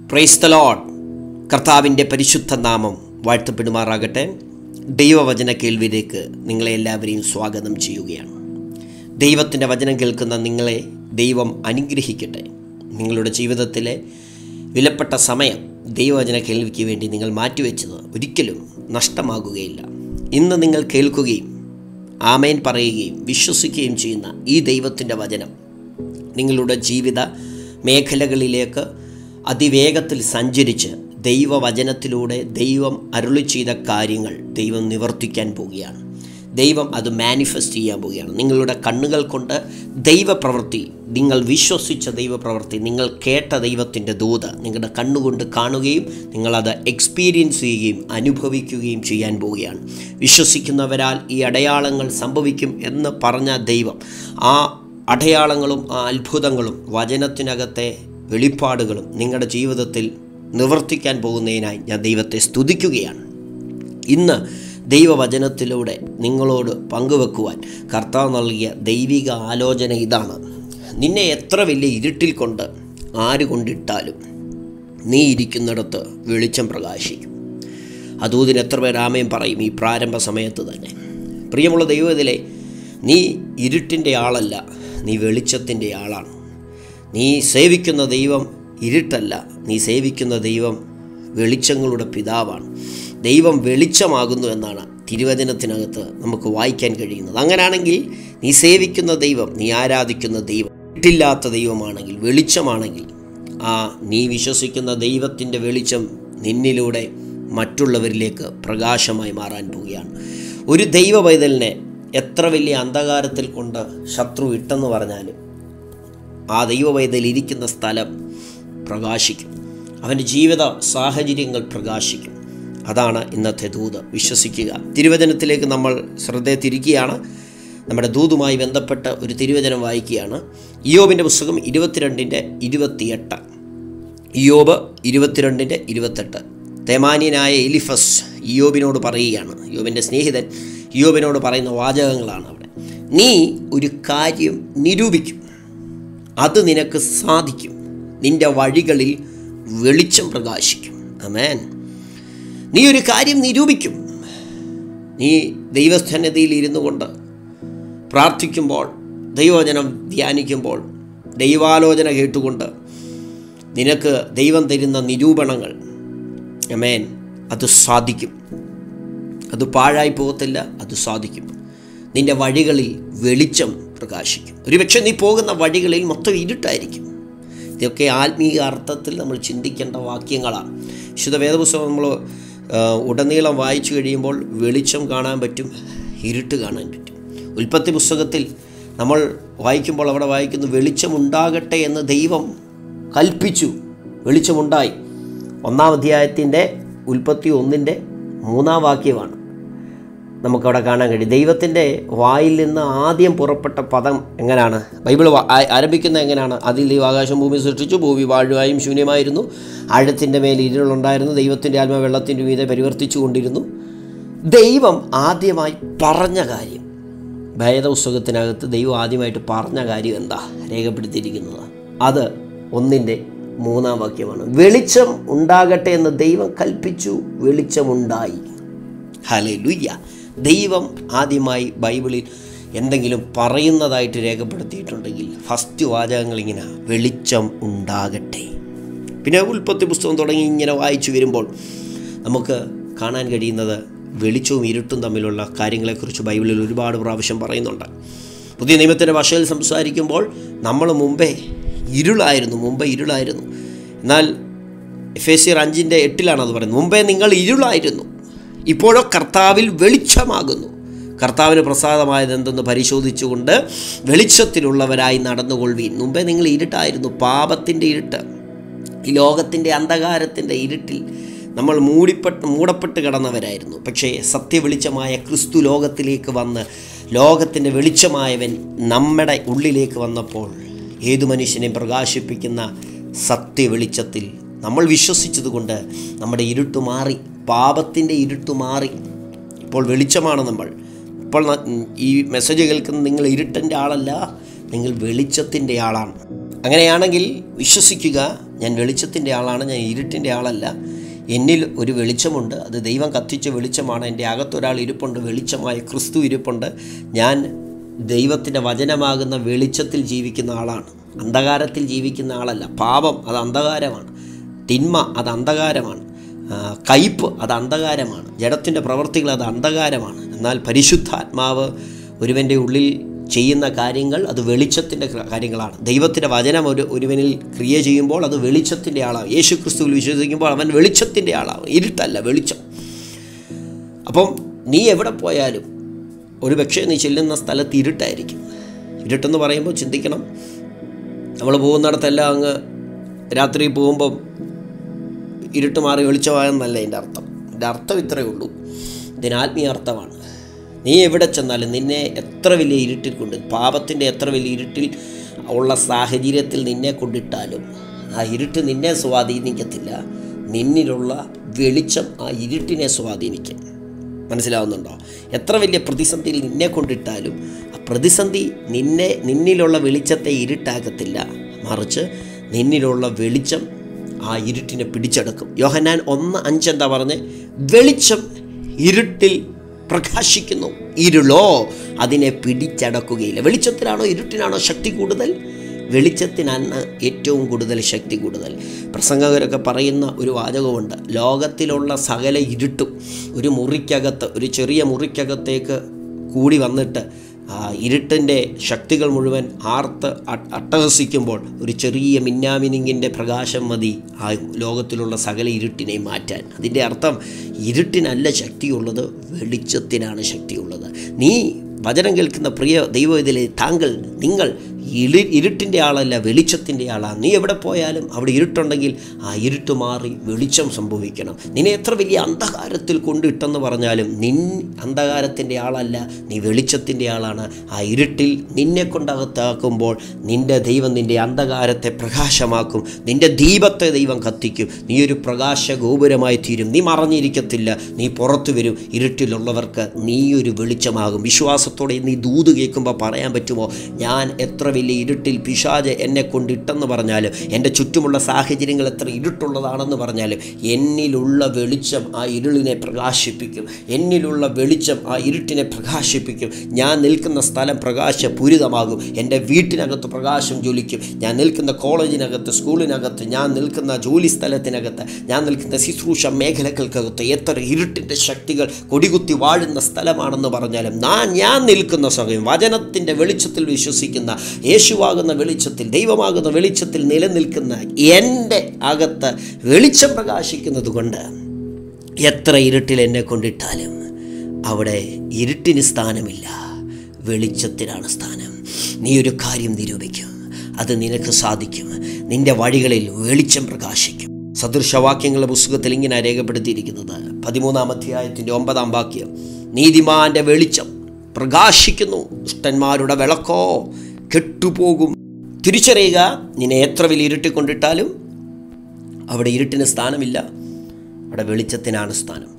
praise the load കർത്താവിൻ്റെ പരിശുദ്ധ നാമം വാഴ്ത്തപ്പെടുമാറാകട്ടെ ദൈവവചന കേൾവിയിലേക്ക് നിങ്ങളെ എല്ലാവരെയും സ്വാഗതം ചെയ്യുകയാണ് ദൈവത്തിൻ്റെ വചനം കേൾക്കുന്ന നിങ്ങളെ ദൈവം അനുഗ്രഹിക്കട്ടെ നിങ്ങളുടെ ജീവിതത്തിലെ വിലപ്പെട്ട സമയം ദൈവവചന കേൾവിക്ക് വേണ്ടി നിങ്ങൾ മാറ്റിവെച്ചത് ഒരിക്കലും നഷ്ടമാകുകയില്ല ഇന്ന് നിങ്ങൾ കേൾക്കുകയും ആമേൻ പറയുകയും വിശ്വസിക്കുകയും ചെയ്യുന്ന ഈ ദൈവത്തിൻ്റെ വചനം നിങ്ങളുടെ ജീവിത മേഖലകളിലേക്ക് അതിവേഗത്തിൽ സഞ്ചരിച്ച് ദൈവവചനത്തിലൂടെ ദൈവം അരുളി ചെയ്ത കാര്യങ്ങൾ ദൈവം നിവർത്തിക്കാൻ പോവുകയാണ് ദൈവം അത് മാനിഫെസ്റ്റ് ചെയ്യാൻ പോവുകയാണ് നിങ്ങളുടെ കണ്ണുകൾ കൊണ്ട് ദൈവപ്രവൃത്തി നിങ്ങൾ വിശ്വസിച്ച ദൈവപ്രവൃത്തി നിങ്ങൾ കേട്ട ദൈവത്തിൻ്റെ ദൂത് നിങ്ങളുടെ കണ്ണുകൊണ്ട് കാണുകയും നിങ്ങളത് എക്സ്പീരിയൻസ് ചെയ്യുകയും അനുഭവിക്കുകയും ചെയ്യാൻ പോവുകയാണ് വിശ്വസിക്കുന്നവരാൽ ഈ അടയാളങ്ങൾ സംഭവിക്കും എന്ന് പറഞ്ഞ ദൈവം ആ അടയാളങ്ങളും ആ അത്ഭുതങ്ങളും വചനത്തിനകത്തെ വെളിപ്പാടുകളും നിങ്ങളുടെ ജീവിതത്തിൽ നിവർത്തിക്കാൻ പോകുന്നതിനായി ഞാൻ ദൈവത്തെ സ്തുതിക്കുകയാണ് ഇന്ന് ദൈവവചനത്തിലൂടെ നിങ്ങളോട് പങ്കുവെക്കുവാൻ കർത്താവ് നൽകിയ ദൈവിക ആലോചന ഇതാണ് നിന്നെ എത്ര വലിയ ഇരുട്ടിൽ കൊണ്ട് ആര് കൊണ്ടിട്ടാലും നീ ഇരിക്കുന്നിടത്ത് വെളിച്ചം പ്രകാശിക്കും അതൂതിന് എത്ര പേർ ആമയും പറയും ഈ പ്രാരംഭ സമയത്ത് തന്നെ പ്രിയമുള്ള ദൈവത്തിലെ നീ ഇരുട്ടിൻ്റെ ആളല്ല നീ വെളിച്ചത്തിൻ്റെ ആളാണ് നീ സേവിക്കുന്ന ദൈവം ഇരുട്ടല്ല നീ സേവിക്കുന്ന ദൈവം വെളിച്ചങ്ങളുടെ പിതാവാണ് ദൈവം വെളിച്ചമാകുന്നു എന്നാണ് തിരുവചനത്തിനകത്ത് നമുക്ക് വായിക്കാൻ കഴിയുന്നത് അങ്ങനെയാണെങ്കിൽ നീ സേവിക്കുന്ന ദൈവം നീ ആരാധിക്കുന്ന ദൈവം ഇരുട്ടില്ലാത്ത ദൈവമാണെങ്കിൽ വെളിച്ചമാണെങ്കിൽ ആ നീ വിശ്വസിക്കുന്ന ദൈവത്തിൻ്റെ വെളിച്ചം നിന്നിലൂടെ മറ്റുള്ളവരിലേക്ക് പ്രകാശമായി മാറാൻ പോവുകയാണ് ഒരു ദൈവ പൈതലിനെ എത്ര വലിയ അന്ധകാരത്തിൽ കൊണ്ട് ശത്രു ഇട്ടെന്ന് പറഞ്ഞാലും ആ ദൈവ പൈതൽ ഇരിക്കുന്ന സ്ഥലം പ്രകാശിക്കും അവൻ്റെ ജീവിത സാഹചര്യങ്ങൾ പ്രകാശിക്കും അതാണ് ഇന്നത്തെ ദൂത് വിശ്വസിക്കുക തിരുവചനത്തിലേക്ക് നമ്മൾ ശ്രദ്ധ തിരിക്കുകയാണ് നമ്മുടെ ദൂതുമായി ബന്ധപ്പെട്ട ഒരു തിരുവചനം വായിക്കുകയാണ് ഇയോബിൻ്റെ പുസ്തകം ഇരുപത്തിരണ്ടിൻ്റെ ഇരുപത്തിയെട്ട് ഇയോബ് ഇരുപത്തിരണ്ടിൻ്റെ ഇരുപത്തെട്ട് തേമാന്യനായ എലിഫസ് ഇയോബിനോട് പറയുകയാണ് ഇയോബിൻ്റെ സ്നേഹിതൻ ഇയോബിനോട് പറയുന്ന വാചകങ്ങളാണ് അവിടെ നീ ഒരു കാര്യം നിരൂപിക്കും അത് നിനക്ക് സാധിക്കും നിന്റെ വഴികളിൽ വെളിച്ചം പ്രകാശിക്കും അമേൻ നീ ഒരു കാര്യം നിരൂപിക്കും നീ ദൈവസന്നിധിയിൽ ഇരുന്നു കൊണ്ട് പ്രാർത്ഥിക്കുമ്പോൾ ദൈവവചനം ധ്യാനിക്കുമ്പോൾ ദൈവാലോചന കേട്ടുകൊണ്ട് നിനക്ക് ദൈവം തരുന്ന നിരൂപണങ്ങൾ അമേൻ അത് സാധിക്കും അത് പാഴായി പോകത്തില്ല അത് സാധിക്കും നിന്റെ വഴികളിൽ വെളിച്ചം പ്രകാശിക്കും ഒരുപക്ഷെ നീ പോകുന്ന വഴികളിൽ മൊത്തം ഇരുട്ടായിരിക്കും ഇതൊക്കെ ആത്മീയ അർത്ഥത്തിൽ നമ്മൾ ചിന്തിക്കേണ്ട വാക്യങ്ങളാണ് വിശുദ്ധ വേദപുസ്തകം നമ്മൾ ഉടനീളം വായിച്ചു കഴിയുമ്പോൾ വെളിച്ചം കാണാൻ പറ്റും ഇരുട്ട് കാണാൻ പറ്റും ഉൽപ്പത്തി പുസ്തകത്തിൽ നമ്മൾ വായിക്കുമ്പോൾ അവിടെ വായിക്കുന്നു വെളിച്ചമുണ്ടാകട്ടെ എന്ന് ദൈവം കൽപ്പിച്ചു വെളിച്ചമുണ്ടായി ഒന്നാം അധ്യായത്തിൻ്റെ ഉൽപ്പത്തി ഒന്നിൻ്റെ മൂന്നാം വാക്യമാണ് നമുക്കവിടെ കാണാൻ കഴിയും ദൈവത്തിൻ്റെ വായിൽ നിന്ന് ആദ്യം പുറപ്പെട്ട പദം എങ്ങനെയാണ് ബൈബിൾ ആരംഭിക്കുന്നത് എങ്ങനെയാണ് അതിൽ ദൈവം ആകാശം ഭൂമി സൃഷ്ടിച്ചു ഭൂമി വാഴുവായും ശൂന്യമായിരുന്നു ആഴത്തിൻ്റെ മേൽ ഇരുളുണ്ടായിരുന്നു ദൈവത്തിൻ്റെ ആത്മ വെള്ളത്തിൻ്റെ മീതെ പരിവർത്തിച്ചു കൊണ്ടിരുന്നു ദൈവം ആദ്യമായി പറഞ്ഞ കാര്യം ഭേദപുസ്തകത്തിനകത്ത് ദൈവം ആദ്യമായിട്ട് പറഞ്ഞ കാര്യം എന്താ രേഖപ്പെടുത്തിയിരിക്കുന്നത് അത് ഒന്നിൻ്റെ മൂന്നാം വാക്യമാണ് വെളിച്ചം ഉണ്ടാകട്ടെ എന്ന് ദൈവം കൽപ്പിച്ചു വെളിച്ചമുണ്ടായി ഹലേ ലുയ്യ ദൈവം ആദ്യമായി ബൈബിളിൽ എന്തെങ്കിലും പറയുന്നതായിട്ട് രേഖപ്പെടുത്തിയിട്ടുണ്ടെങ്കിൽ ഫസ്റ്റ് വാചകങ്ങൾ ഇങ്ങനെ വെളിച്ചം ഉണ്ടാകട്ടെ പിന്നെ ഉൽപ്പത്തി പുസ്തകം തുടങ്ങി ഇങ്ങനെ വായിച്ചു വരുമ്പോൾ നമുക്ക് കാണാൻ കഴിയുന്നത് വെളിച്ചവും ഇരുട്ടും തമ്മിലുള്ള കാര്യങ്ങളെക്കുറിച്ച് ബൈബിളിൽ ഒരുപാട് പ്രാവശ്യം പറയുന്നുണ്ട് പുതിയ നിയമത്തിൻ്റെ ഭാഷയിൽ സംസാരിക്കുമ്പോൾ നമ്മൾ മുമ്പേ ഇരുളായിരുന്നു മുമ്പേ ഇരുളായിരുന്നു എന്നാൽ എഫ് എ സി അഞ്ചിൻ്റെ എട്ടിലാണ് അത് പറയുന്നത് മുമ്പേ നിങ്ങൾ ഇരുളായിരുന്നു ഇപ്പോഴോ കർത്താവിൽ വെളിച്ചമാകുന്നു കർത്താവിന് പ്രസാദമായത് എന്തെന്ന് പരിശോധിച്ചുകൊണ്ട് വെളിച്ചത്തിലുള്ളവരായി നടന്നുകൊള്ളുവീൻ മുമ്പേ നിങ്ങൾ ഇരുട്ടായിരുന്നു പാപത്തിൻ്റെ ഇരുട്ട് ഈ ലോകത്തിൻ്റെ അന്ധകാരത്തിൻ്റെ ഇരുട്ടിൽ നമ്മൾ മൂടിപ്പെട്ട് മൂടപ്പെട്ട് കിടന്നവരായിരുന്നു പക്ഷേ സത്യവെളിച്ചമായ ക്രിസ്തു ലോകത്തിലേക്ക് വന്ന് ലോകത്തിൻ്റെ വെളിച്ചമായവൻ നമ്മുടെ ഉള്ളിലേക്ക് വന്നപ്പോൾ ഏതു മനുഷ്യനെയും പ്രകാശിപ്പിക്കുന്ന സത്യവെളിച്ചത്തിൽ നമ്മൾ വിശ്വസിച്ചതുകൊണ്ട് നമ്മുടെ ഇരുട്ട് മാറി പാപത്തിൻ്റെ ഇരുട്ട് മാറി ഇപ്പോൾ വെളിച്ചമാണ് നമ്മൾ ഇപ്പോൾ ന- ഈ മെസ്സേജ് കേൾക്കുന്ന നിങ്ങൾ ഇരുട്ടിൻ്റെ ആളല്ല നിങ്ങൾ വെളിച്ചത്തിൻ്റെ ആളാണ് അങ്ങനെയാണെങ്കിൽ വിശ്വസിക്കുക ഞാൻ വെളിച്ചത്തിൻ്റെ ആളാണ് ഞാൻ ഇരുട്ടിൻ്റെ ആളല്ല എന്നിൽ ഒരു വെളിച്ചമുണ്ട് അത് ദൈവം കത്തിച്ച വെളിച്ചമാണ് എൻ്റെ അകത്തൊരാൾ ഇരിപ്പുണ്ട് വെളിച്ചമായ ക്രിസ്തു ഇരിപ്പുണ്ട് ഞാൻ ദൈവത്തിൻ്റെ വചനമാകുന്ന വെളിച്ചത്തിൽ ജീവിക്കുന്ന ആളാണ് അന്ധകാരത്തിൽ ജീവിക്കുന്ന ആളല്ല പാപം അത് അന്ധകാരമാണ് തിന്മ അത് അന്ധകാരമാണ് ആ, കയ്പ് അത് അന്ധകാരമാണ് ജഡത്തിൻ്റെ പ്രവൃത്തികൾ അത് അന്ധകാരമാണ് എന്നാൽ പരിശുദ്ധാത്മാവ് ഒരുവൻ്റെ ഉള്ളിൽ ചെയ്യുന്ന കാര്യങ്ങൾ അത് വെളിച്ചത്തിൻ്റെ ക- കാര്യങ്ങളാണ് ദൈവത്തിൻ്റെ വചനം ഒരു ഒരുവനിൽ ക്രിയ ചെയ്യുമ്പോൾ അത് വെളിച്ചത്തിൻ്റെ ആളാണ് യേശു ക്രിസ്തുവിൽ വിശ്വസിക്കുമ്പോൾ അവൻ വെളിച്ചത്തിൻ്റെ ആളാണ് ഇരുട്ടല്ല വെളിച്ചം അപ്പം നീ എവിടെ പോയാലും ഒരു പക്ഷേ നീ ചെല്ലുന്ന സ്ഥലത്ത് ഇരുട്ടായിരിക്കും ഇരുട്ടെന്ന് പറയുമ്പോൾ ചിന്തിക്കണം നമ്മൾ പോകുന്നിടത്തെല്ലാം അങ്ങ് രാത്രി പോകുമ്പം ഇരുട്ട് മാറി വെളിച്ചമായെന്നല്ല എൻ്റെ അർത്ഥം എൻ്റെ അർത്ഥം ഇത്രയേ ഉള്ളൂ ഇതിന് ആത്മീയ അർത്ഥമാണ് നീ എവിടെ ചെന്നാലും നിന്നെ എത്ര വലിയ ഇരുട്ടിൽ കൊണ്ട് പാപത്തിൻ്റെ എത്ര വലിയ ഇരുട്ടിൽ ഉള്ള സാഹചര്യത്തിൽ നിന്നെ കൊണ്ടിട്ടാലും ആ ഇരുട്ട് നിന്നെ സ്വാധീനിക്കത്തില്ല നിന്നിലുള്ള വെളിച്ചം ആ ഇരുട്ടിനെ സ്വാധീനിക്കും മനസ്സിലാവുന്നുണ്ടോ എത്ര വലിയ പ്രതിസന്ധിയിൽ നിന്നെ കൊണ്ടിട്ടാലും ആ പ്രതിസന്ധി നിന്നെ നിന്നിലുള്ള വെളിച്ചത്തെ ഇരുട്ടാക്കത്തില്ല മറിച്ച് നിന്നിലുള്ള വെളിച്ചം ആ ഇരുട്ടിനെ പിടിച്ചെടുക്കും യോഹന്നാൻ ഒന്ന് അഞ്ചെന്താ പറഞ്ഞ് വെളിച്ചം ഇരുട്ടിൽ പ്രകാശിക്കുന്നു ഇരുളോ അതിനെ പിടിച്ചടക്കുകയില്ല വെളിച്ചത്തിനാണോ ഇരുട്ടിനാണോ ശക്തി കൂടുതൽ വെളിച്ചത്തിനാണ് ഏറ്റവും കൂടുതൽ ശക്തി കൂടുതൽ പ്രസംഗകരൊക്കെ പറയുന്ന ഒരു വാചകമുണ്ട് ലോകത്തിലുള്ള സകല ഇരുട്ടും ഒരു മുറിക്കകത്ത് ഒരു ചെറിയ മുറിക്കകത്തേക്ക് കൂടി വന്നിട്ട് ആ ഇരുട്ടിൻ്റെ ശക്തികൾ മുഴുവൻ ആർത്ത് അ- അട്ടഹസിക്കുമ്പോൾ ഒരു ചെറിയ മിന്നാമിനിങ്ങിൻ്റെ പ്രകാശം മതി ആ ലോകത്തിലുള്ള സകല ഇരുട്ടിനെ മാറ്റാൻ അതിൻ്റെ അർത്ഥം ഇരുട്ടിനല്ല ശക്തിയുള്ളത് വെളിച്ചത്തിനാണ് ശക്തിയുള്ളത് നീ വചനം കേൾക്കുന്ന പ്രിയ ദൈവ ഇതിലെ താങ്കൾ നിങ്ങൾ ഇളി ഇരുട്ടിൻ്റെ ആളല്ല വെളിച്ചത്തിൻ്റെ ആളാണ് നീ എവിടെ പോയാലും അവിടെ ഇരുട്ടുണ്ടെങ്കിൽ ആ ഇരുട്ട് മാറി വെളിച്ചം സംഭവിക്കണം നിന്നെ എത്ര വലിയ അന്ധകാരത്തിൽ കൊണ്ടിട്ടെന്ന് പറഞ്ഞാലും നിൻ അന്ധകാരത്തിൻ്റെ ആളല്ല നീ വെളിച്ചത്തിൻ്റെ ആളാണ് ആ ഇരുട്ടിൽ നിന്നെ കൊണ്ടകത്താക്കുമ്പോൾ നിൻ്റെ ദൈവം നിൻ്റെ അന്ധകാരത്തെ പ്രകാശമാക്കും നിൻ്റെ ദീപത്തെ ദൈവം കത്തിക്കും നീ ഒരു പ്രകാശ ഗോപുരമായി തീരും നീ മറഞ്ഞിരിക്കത്തില്ല നീ പുറത്തു വരും ഇരുട്ടിലുള്ളവർക്ക് നീ ഒരു വെളിച്ചമാകും വിശ്വാസത്തോടെ നീ ദൂത് കേൾക്കുമ്പോൾ പറയാൻ പറ്റുമോ ഞാൻ എത്ര വലിയ ഇരുട്ടിൽ പിശാജ് എന്നെ കൊണ്ടിട്ടെന്ന് പറഞ്ഞാലും എൻ്റെ ചുറ്റുമുള്ള സാഹചര്യങ്ങൾ എത്ര ഇരുട്ടുള്ളതാണെന്ന് പറഞ്ഞാലും എന്നിലുള്ള വെളിച്ചം ആ ഇരുളിനെ പ്രകാശിപ്പിക്കും എന്നിലുള്ള വെളിച്ചം ആ ഇരുട്ടിനെ പ്രകാശിപ്പിക്കും ഞാൻ നിൽക്കുന്ന സ്ഥലം പ്രകാശപൂരിതമാകും എൻ്റെ വീട്ടിനകത്ത് പ്രകാശം ജ്വലിക്കും ഞാൻ നിൽക്കുന്ന കോളേജിനകത്ത് സ്കൂളിനകത്ത് ഞാൻ നിൽക്കുന്ന ജോലി സ്ഥലത്തിനകത്ത് ഞാൻ നിൽക്കുന്ന ശുശ്രൂഷ മേഖലകൾക്കകത്ത് എത്ര ഇരുട്ടിൻ്റെ ശക്തികൾ കൊടികുത്തി വാഴുന്ന സ്ഥലമാണെന്ന് പറഞ്ഞാലും ഞാൻ ഞാൻ നിൽക്കുന്ന സമയം വചനത്തിൻ്റെ വെളിച്ചത്തിൽ വിശ്വസിക്കുന്ന യേശുവാകുന്ന വെളിച്ചത്തിൽ ദൈവമാകുന്ന വെളിച്ചത്തിൽ നിലനിൽക്കുന്ന എൻ്റെ അകത്ത് വെളിച്ചം പ്രകാശിക്കുന്നത് കൊണ്ട് എത്ര ഇരുട്ടിൽ എന്നെ കൊണ്ടിട്ടാലും അവിടെ ഇരുട്ടിന് സ്ഥാനമില്ല വെളിച്ചത്തിനാണ് സ്ഥാനം നീ ഒരു കാര്യം നിരൂപിക്കും അത് നിനക്ക് സാധിക്കും നിന്റെ വഴികളിൽ വെളിച്ചം പ്രകാശിക്കും സദൃശവാക്യങ്ങളുടെ പുസ്തകത്തിൽ ഇങ്ങനെ രേഖപ്പെടുത്തിയിരിക്കുന്നത് പതിമൂന്നാം അധ്യായത്തിൻ്റെ ഒമ്പതാം വാക്യം നീതിമാന്റെ വെളിച്ചം പ്രകാശിക്കുന്നു ദുഷ്ടന്മാരുടെ വിളക്കോ കെട്ടുപോകും തിരിച്ചറിയുക നിന്നെ എത്ര വലിയ ഇരുട്ടിൽ കൊണ്ടിട്ടാലും അവിടെ ഇരുട്ടിന് സ്ഥാനമില്ല അവിടെ വെളിച്ചത്തിനാണ് സ്ഥാനം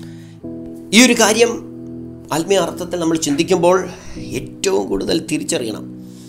ഈ ഒരു കാര്യം ആത്മീയ അർത്ഥത്തിൽ നമ്മൾ ചിന്തിക്കുമ്പോൾ ഏറ്റവും കൂടുതൽ തിരിച്ചറിയണം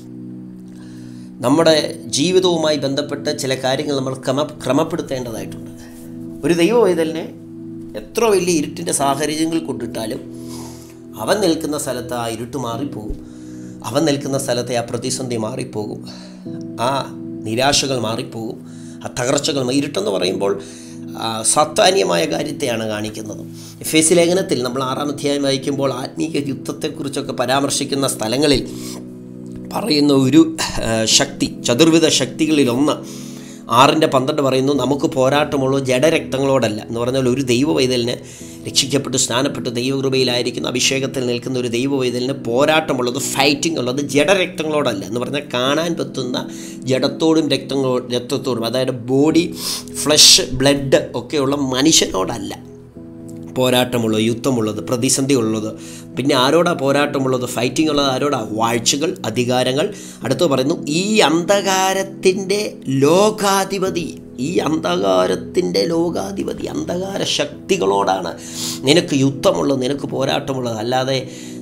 നമ്മുടെ ജീവിതവുമായി ബന്ധപ്പെട്ട് ചില കാര്യങ്ങൾ നമ്മൾ ക്രമ ക്രമപ്പെടുത്തേണ്ടതായിട്ടുണ്ട് ഒരു ദൈവവൈതലിനെ എത്ര വലിയ ഇരുട്ടിൻ്റെ സാഹചര്യങ്ങൾ കൊണ്ടിട്ടാലും അവൻ നിൽക്കുന്ന സ്ഥലത്ത് ആ ഇരുട്ട് മാറിപ്പോകും അവൻ നിൽക്കുന്ന സ്ഥലത്തെ ആ പ്രതിസന്ധി മാറിപ്പോകും ആ നിരാശകൾ മാറിപ്പോകും ആ തകർച്ചകൾ മാ- ഇരുട്ടെന്ന് പറയുമ്പോൾ ആ, സാത്താന്യമായ കാര്യത്തെയാണ് കാണിക്കുന്നത് എഫ് എസ് ലേഖനത്തിൽ നമ്മൾ ആറാം അധ്യായം വായിക്കുമ്പോൾ ആത്മീയ യുദ്ധത്തെക്കുറിച്ചൊക്കെ പരാമർശിക്കുന്ന സ്ഥലങ്ങളിൽ പറയുന്ന ഒരു ആ, ശക്തി ചതുർവിധ ശക്തികളിലൊന്ന് ആറിൻ്റെ പന്ത്രണ്ട് പറയുന്നു നമുക്ക് പോരാട്ടമുള്ളൂ ജഡരക്തങ്ങളോടല്ല എന്ന് പറഞ്ഞാൽ ഒരു ദൈവവൈതലിന് രക്ഷിക്കപ്പെട്ട് സ്നാനപ്പെട്ട് ദൈവകൃപയിലായിരിക്കുന്ന അഭിഷേകത്തിൽ നിൽക്കുന്ന ഒരു ദൈവവൈതലിന് പോരാട്ടമുള്ളത് ഫൈറ്റിംഗ് ഉള്ളത് ജഡരക്തങ്ങളോടല്ല എന്ന് പറഞ്ഞാൽ കാണാൻ പറ്റുന്ന ജഡത്തോടും രക്തങ്ങളോ രക്തത്തോടും അതായത് ബോഡി ഫ്ലഷ് ബ്ലഡ് ഒക്കെയുള്ള മനുഷ്യനോടല്ല പോരാട്ടമുള്ളത് യുദ്ധമുള്ളത് പ്രതിസന്ധി ഉള്ളത് പിന്നെ ആരോടാ പോരാട്ടമുള്ളത് ഫൈറ്റിംഗ് ഉള്ളത് ആരോടാ വാഴ്ചകൾ അധികാരങ്ങൾ അടുത്ത് പറയുന്നു ഈ അന്ധകാരത്തിൻ്റെ ലോകാധിപതി ഈ അന്ധകാരത്തിൻ്റെ ലോകാധിപതി അന്ധകാര ശക്തികളോടാണ് നിനക്ക് യുദ്ധമുള്ളത് നിനക്ക് പോരാട്ടമുള്ളത് അല്ലാതെ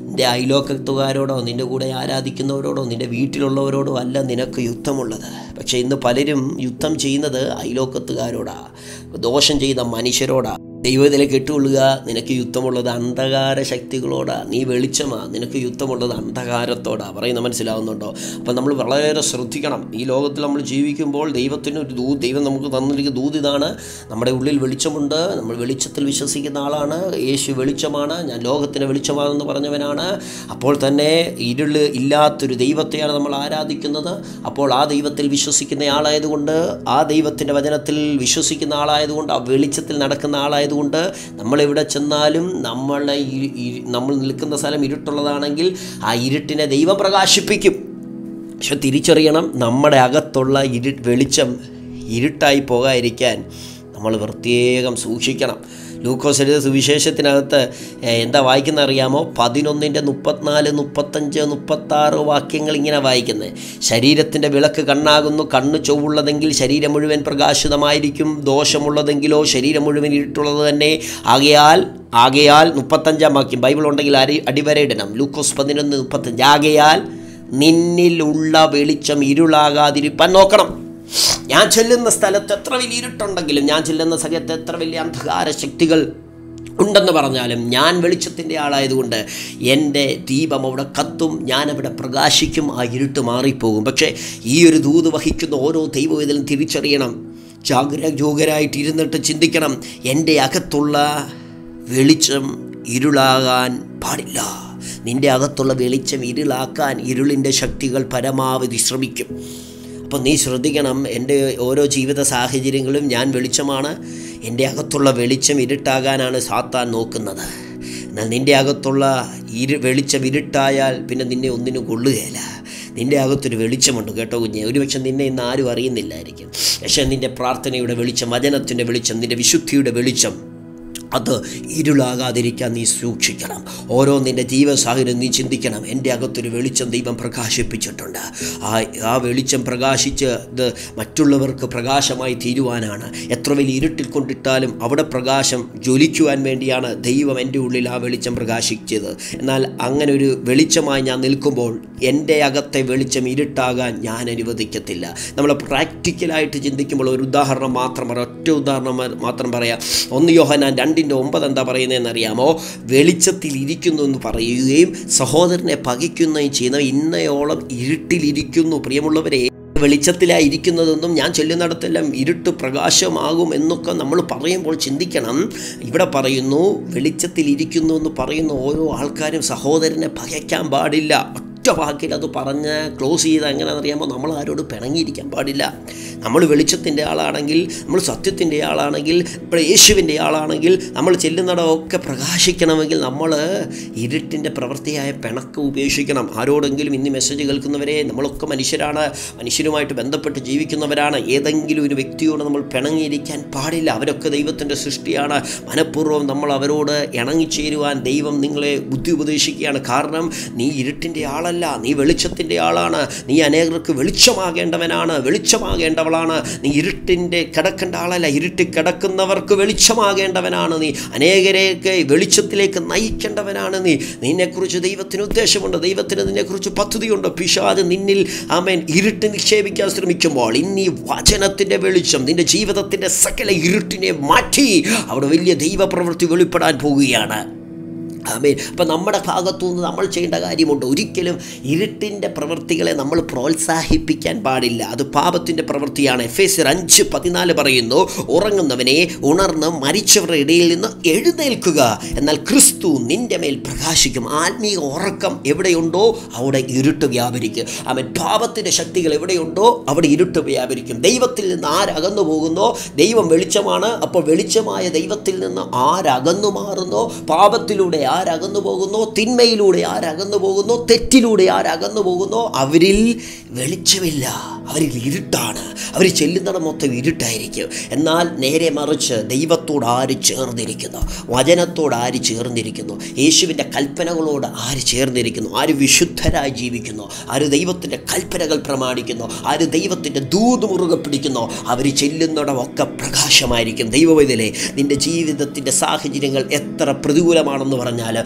നിൻ്റെ അയലോക്കത്തുകാരോടോ നിൻ്റെ കൂടെ ആരാധിക്കുന്നവരോടോ നിൻ്റെ വീട്ടിലുള്ളവരോടോ അല്ല നിനക്ക് യുദ്ധമുള്ളത് പക്ഷേ ഇന്ന് പലരും യുദ്ധം ചെയ്യുന്നത് അയലോക്കത്തുകാരോടാ ദോഷം ചെയ്ത മനുഷ്യരോടാ ദൈവത്തിലേക്ക് ഇട്ടുകൊള്ളുക നിനക്ക് യുദ്ധമുള്ളത് അന്ധകാര ശക്തികളോടാ നീ വെളിച്ചമാ നിനക്ക് യുദ്ധമുള്ളത് അന്ധകാരത്തോടാ പറയുന്ന മനസ്സിലാവുന്നുണ്ടോ അപ്പം നമ്മൾ വളരെയേറെ ശ്രദ്ധിക്കണം ഈ ലോകത്തിൽ നമ്മൾ ജീവിക്കുമ്പോൾ ദൈവത്തിന് ഒരു ദൂ ദൈവം നമുക്ക് തന്നിരിക്കുന്ന ദൂത് ഇതാണ് നമ്മുടെ ഉള്ളിൽ വെളിച്ചമുണ്ട് നമ്മൾ വെളിച്ചത്തിൽ വിശ്വസിക്കുന്ന ആളാണ് യേശു വെളിച്ചമാണ് ഞാൻ ലോകത്തിന് വെളിച്ചമാണെന്ന് പറഞ്ഞവനാണ് അപ്പോൾ തന്നെ ഇരുള് ഇല്ലാത്തൊരു ദൈവത്തെയാണ് നമ്മൾ ആരാധിക്കുന്നത് അപ്പോൾ ആ ദൈവത്തിൽ വിശ്വസിക്കുന്ന ആളായതുകൊണ്ട് ആ ദൈവത്തിൻ്റെ വചനത്തിൽ വിശ്വസിക്കുന്ന ആളായതുകൊണ്ട് ആ വെളിച്ചത്തിൽ നടക്കുന്ന ആളായതുകൊണ്ട് നമ്മളെവിടെ ചെന്നാലും നമ്മളെ ഇരു- ഇരു- നമ്മൾ നിൽക്കുന്ന സ്ഥലം ഇരുട്ടുള്ളതാണെങ്കിൽ ആ ഇരുട്ടിനെ ദൈവം പ്രകാശിപ്പിക്കും പക്ഷെ തിരിച്ചറിയണം നമ്മുടെ അകത്തുള്ള ഇരു വെളിച്ചം ഇരുട്ടായി പോകാതിരിക്കാൻ നമ്മൾ പ്രത്യേകം സൂക്ഷിക്കണം ലൂക്കോസ് എഴുതിയ സുവിശേഷത്തിനകത്ത് ഏഹ്, എന്താ വായിക്കുന്ന അറിയാമോ പതിനൊന്നിൻ്റെ മുപ്പത്തിനാല് മുപ്പത്തഞ്ച് മുപ്പത്താറ് വാക്യങ്ങൾ ഇങ്ങനെ വായിക്കുന്നത് ശരീരത്തിൻ്റെ വിളക്ക് കണ്ണാകുന്നു കണ്ണ് ചൊവ്വുള്ളതെങ്കിൽ ശരീരം മുഴുവൻ പ്രകാശിതമായിരിക്കും ദോഷമുള്ളതെങ്കിലോ ശരീരം മുഴുവൻ ഇരുട്ടുള്ളത് തന്നെ ആകയാൽ ആകയാൽ മുപ്പത്തഞ്ചാം വാക്യം ബൈബിൾ ഉണ്ടെങ്കിൽ അരി അടിവരയിടണം ലൂക്കോസ് പതിനൊന്ന് മുപ്പത്തഞ്ച് ആകയാൽ നിന്നിലുള്ള വെളിച്ചം ഇരുളാകാതിരിപ്പാൻ നോക്കണം ഞാൻ ചെല്ലുന്ന സ്ഥലത്ത് എത്ര വലിയ ഇരുട്ടുണ്ടെങ്കിലും ഞാൻ ചെല്ലുന്ന സ്ഥലത്ത് എത്ര വലിയ അന്ധകാര ശക്തികൾ ഉണ്ടെന്ന് പറഞ്ഞാലും ഞാൻ വെളിച്ചത്തിൻ്റെ ആളായതുകൊണ്ട് എൻ്റെ ദീപം അവിടെ കത്തും ഞാനവിടെ പ്രകാശിക്കും ആ ഇരുട്ട് മാറിപ്പോകും പക്ഷേ ഈ ഒരു ദൂത് വഹിക്കുന്ന ഓരോ ദൈവം ഇതിലും തിരിച്ചറിയണം ജാഗ്രജോഗരായിട്ട് ഇരുന്നിട്ട് ചിന്തിക്കണം എൻ്റെ അകത്തുള്ള വെളിച്ചം ഇരുളാകാൻ പാടില്ല നിൻ്റെ അകത്തുള്ള വെളിച്ചം ഇരുളാക്കാൻ ഇരുളിൻ്റെ ശക്തികൾ പരമാവധി ശ്രമിക്കും അപ്പോൾ നീ ശ്രദ്ധിക്കണം എൻ്റെ ഓരോ ജീവിത സാഹചര്യങ്ങളും ഞാൻ വെളിച്ചമാണ് എൻ്റെ അകത്തുള്ള വെളിച്ചം ഇരുട്ടാകാനാണ് സാത്താൻ നോക്കുന്നത് എന്നാൽ നിൻ്റെ അകത്തുള്ള ഇരു വെളിച്ചം ഇരുട്ടായാൽ പിന്നെ നിന്നെ ഒന്നിനും കൊള്ളുകയില്ല നിൻ്റെ അകത്തൊരു വെളിച്ചമുണ്ട് കേട്ടോ കുഞ്ഞെ ഒരുപക്ഷെ നിന്നെ ഇന്ന് ആരും അറിയുന്നില്ലായിരിക്കും പക്ഷേ നിൻ്റെ പ്രാർത്ഥനയുടെ വെളിച്ചം വചനത്തിൻ്റെ വെളിച്ചം നിൻ്റെ വിശുദ്ധിയുടെ വെളിച്ചം അത് ഇരുളാകാതിരിക്കാൻ നീ സൂക്ഷിക്കണം ഓരോ നിൻ്റെ ജീവ സാഹചര്യം നീ ചിന്തിക്കണം എൻ്റെ അകത്തൊരു വെളിച്ചം ദൈവം പ്രകാശിപ്പിച്ചിട്ടുണ്ട് ആ ആ വെളിച്ചം പ്രകാശിച്ച് ഇത് മറ്റുള്ളവർക്ക് പ്രകാശമായി തീരുവാനാണ് എത്ര വലിയ ഇരുട്ടിൽ കൊണ്ടിട്ടാലും അവിടെ പ്രകാശം ജ്വലിക്കുവാൻ വേണ്ടിയാണ് ദൈവം എൻ്റെ ഉള്ളിൽ ആ വെളിച്ചം പ്രകാശിച്ചത് എന്നാൽ അങ്ങനെ ഒരു വെളിച്ചമായി ഞാൻ നിൽക്കുമ്പോൾ എൻ്റെ അകത്തെ വെളിച്ചം ഇരുട്ടാകാൻ ഞാൻ അനുവദിക്കത്തില്ല നമ്മൾ പ്രാക്ടിക്കലായിട്ട് ചിന്തിക്കുമ്പോൾ ഒരു ഉദാഹരണം മാത്രം പറയാം ഒറ്റ ഉദാഹരണം മാ- മാത്രം പറയാം ഒന്ന് യോഹനാൻ രണ്ടിൻ്റെ ഒമ്പത് എന്താ പറയുന്നതെന്ന് അറിയാമോ വെളിച്ചത്തിൽ ഇരിക്കുന്നു എന്ന് പറയുകയും സഹോദരനെ പകയ്ക്കുകയും ചെയ്യുന്ന ഇന്നയോളം ഇരുട്ടിലിരിക്കുന്നു പ്രിയമുള്ളവരെ വെളിച്ചത്തിലായിരിക്കുന്നതെന്നും ഞാൻ ചെല്ലുന്നിടത്തെല്ലാം ഇരുട്ട് പ്രകാശമാകും എന്നൊക്കെ നമ്മൾ പറയുമ്പോൾ ചിന്തിക്കണം ഇവിടെ പറയുന്നു വെളിച്ചത്തിലിരിക്കുന്നു എന്ന് പറയുന്ന ഓരോ ആൾക്കാരും സഹോദരനെ പകയ്ക്കാൻ പാടില്ല ഒറ്റ വാക്കിൽ അത് പറഞ്ഞ് ക്ലോസ് ചെയ്ത് എങ്ങനെയാണെന്നറിയാമോ നമ്മൾ ആരോട് പിണങ്ങിയിരിക്കാൻ പാടില്ല നമ്മൾ വെളിച്ചത്തിൻ്റെ ആളാണെങ്കിൽ നമ്മൾ സത്യത്തിൻ്റെ ആളാണെങ്കിൽ ഇപ്പോൾ യേശുവിൻ്റെ ആളാണെങ്കിൽ നമ്മൾ ചെല്ലുന്നിടമൊക്കെ പ്രകാശിക്കണമെങ്കിൽ നമ്മൾ ഇരുട്ടിൻ്റെ പ്രവൃത്തിയായ പിണക്കം ഉപേക്ഷിക്കണം ആരോടെങ്കിലും ഇന്ന് മെസ്സേജ് കേൾക്കുന്നവരെ നമ്മളൊക്കെ മനുഷ്യരാണ് മനുഷ്യരുമായിട്ട് ബന്ധപ്പെട്ട് ജീവിക്കുന്നവരാണ് ഏതെങ്കിലും ഒരു വ്യക്തിയോട് നമ്മൾ പിണങ്ങിയിരിക്കാൻ പാടില്ല അവരൊക്കെ ദൈവത്തിൻ്റെ സൃഷ്ടിയാണ് മനഃപൂർവ്വം നമ്മൾ അവരോട് ഇണങ്ങിച്ചേരുവാൻ ദൈവം നിങ്ങളെ ബുദ്ധി ഉപദേശിക്കുകയാണ് കാരണം നീ ഇരുട്ടിൻ്റെ ആളല്ല നീ വെളിച്ചത്തിൻ്റെ ആളാണ് നീ അനേകർക്ക് വെളിച്ചമാകേണ്ടവനാണ് വെളിച്ചമാകേണ്ടവളാണ് നീ ഇരുട്ടിൻ്റെ കിടക്കേണ്ട ആളല്ല ഇരുട്ടിൽ കിടക്കുന്നവർക്ക് വെളിച്ചമാകേണ്ടവനാണ് നീ അനേകരെയൊക്കെ വെളിച്ചത്തിലേക്ക് നയിക്കേണ്ടവനാണ് നീ നിന്നെക്കുറിച്ച് ദൈവത്തിന് ഉദ്ദേശമുണ്ട് ദൈവത്തിന് നിന്നെക്കുറിച്ച് പദ്ധതിയുണ്ട് പിശാദ് നിന്നിൽ ആമേൻ ഇരുട്ട് നിക്ഷേപിക്കാൻ ശ്രമിക്കുമ്പോൾ ഇന്നീ വചനത്തിൻ്റെ വെളിച്ചം നിന്റെ ജീവിതത്തിൻ്റെ സകല ഇരുട്ടിനെ മാറ്റി അവിടെ വലിയ ദൈവപ്രവൃത്തി വെളിപ്പെടാൻ പോവുകയാണ് ആമേൻ അപ്പം നമ്മുടെ ഭാഗത്തു നിന്ന് നമ്മൾ ചെയ്യേണ്ട കാര്യമുണ്ട് ഒരിക്കലും ഇരുട്ടിൻ്റെ പ്രവൃത്തികളെ നമ്മൾ പ്രോത്സാഹിപ്പിക്കാൻ പാടില്ല അത് പാപത്തിൻ്റെ പ്രവൃത്തിയാണ് എഫ് എസ് അഞ്ച് പതിനാല് പറയുന്നു ഉറങ്ങുന്നവനെ ഉണർന്ന് മരിച്ചവരുടെ ഇടയിൽ നിന്ന് എഴുന്നേൽക്കുക എന്നാൽ ക്രിസ്തു നിന്റെ മേൽ പ്രകാശിക്കും ആത്മീയ ഉറക്കം എവിടെയുണ്ടോ അവിടെ ഇരുട്ട് വ്യാപരിക്കും അവൻ പാപത്തിൻ്റെ ശക്തികൾ എവിടെയുണ്ടോ അവിടെ ഇരുട്ട് വ്യാപരിക്കും ദൈവത്തിൽ നിന്ന് ആരകന്നു പോകുന്നോ ദൈവം വെളിച്ചമാണ് അപ്പോൾ വെളിച്ചമായ ദൈവത്തിൽ നിന്ന് ആരകന്നു മാറുന്നോ പാപത്തിലൂടെ ആരകന്നു പോകുന്നോ തിന്മയിലൂടെ ആരകന്നു പോകുന്നോ തെറ്റിലൂടെ ആരകന്നു പോകുന്നോ അവരിൽ വെളിച്ചമില്ല അവരിൽ ഇരുട്ടാണ് അവർ ചെല്ലുന്നിടം മൊത്തം ഇരുട്ടായിരിക്കും എന്നാൽ നേരെ മറിച്ച് ദൈവത്തോട് ആര് ചേർന്നിരിക്കുന്നു വചനത്തോട് ആര് ചേർന്നിരിക്കുന്നു യേശുവിൻ്റെ കൽപ്പനകളോട് ആര് ചേർന്നിരിക്കുന്നു ആര് വിശുദ്ധരായി ജീവിക്കുന്നു ആര് ദൈവത്തിൻ്റെ കൽപ്പനകൾ പ്രമാണിക്കുന്നു ആര് ദൈവത്തിൻ്റെ ദൂത് മുറുകെ പിടിക്കുന്നു അവർ ചെല്ലുന്നിടമൊക്കെ പ്രകാശമായിരിക്കും ദൈവവൈതലേ നിൻ്റെ ജീവിതത്തിൻ്റെ സാഹചര്യങ്ങൾ എത്ര പ്രതികൂലമാണെന്ന് പറഞ്ഞാൽ